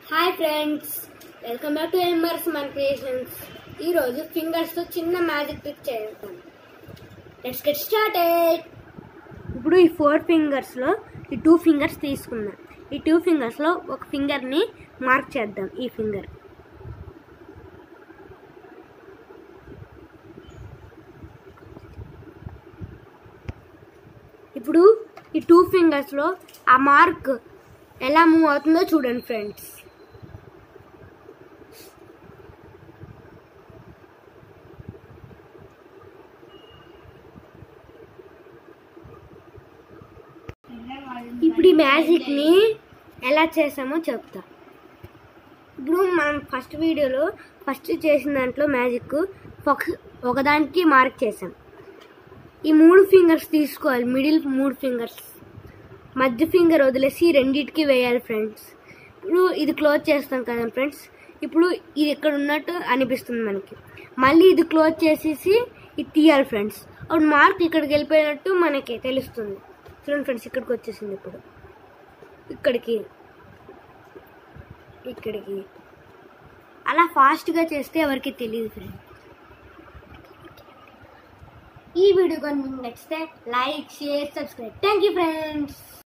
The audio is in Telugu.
hi friends welcome back to ఎంబర్స్ మన క్రియేషన్స్ ఈరోజు ఫింగర్స్తో చిన్న మ్యాజిక్ ట్రిక్ చేద్దాం లెట్స్ గెట్ స్టార్టెడ్ ఇప్పుడు ఈ ఫోర్ ఫింగర్స్లో ఈ టూ ఫింగర్స్ తీసుకుందాం ఈ టూ ఫింగర్స్లో ఒక ఫింగర్ని మార్క్ చేద్దాం ఈ ఫింగర్ ఇప్పుడు ఈ టూ ఫింగర్స్లో ఆ మార్క్ ఎలా మూవ్ అవుతుందో చూడండి ఫ్రెండ్స్ ఇప్పుడు ఈ మ్యాజిక్ని ఎలా చేసామో చెప్తా ఇప్పుడు మనం ఫస్ట్ వీడియోలో ఫస్ట్ చేసిన దాంట్లో మ్యాజిక్ ఒక- ఒకదానికి మార్క్ చేసాం ఈ మూడు ఫింగర్స్ తీసుకోవాలి మిడిల్ మూడు ఫింగర్స్ మధ్య ఫింగర్ వదిలేసి రెండింటికి వేయాలి ఫ్రెండ్స్ ఇప్పుడు ఇది క్లోజ్ చేస్తాం కదా ఫ్రెండ్స్ ఇప్పుడు ఇది ఇక్కడ ఉన్నట్టు అనిపిస్తుంది మనకి మళ్ళీ ఇది క్లోజ్ చేసేసి ఇది తీయాలి ఫ్రెండ్స్ అప్పుడు మార్క్ ఇక్కడికి వెళ్ళిపోయినట్టు మనకి తెలుస్తుంది చూడండి ఫ్రెండ్స్ ఇక్కడికి వచ్చేసింది ఇప్పుడు ఇక్కడికి ఇక్కడికి అలా ఫాస్ట్గా చేస్తే ఎవరికి తెలియదు ఫ్రెండ్స్ ఈ వీడియో కానీ మీకు నచ్చితే like share subscribe thank you friends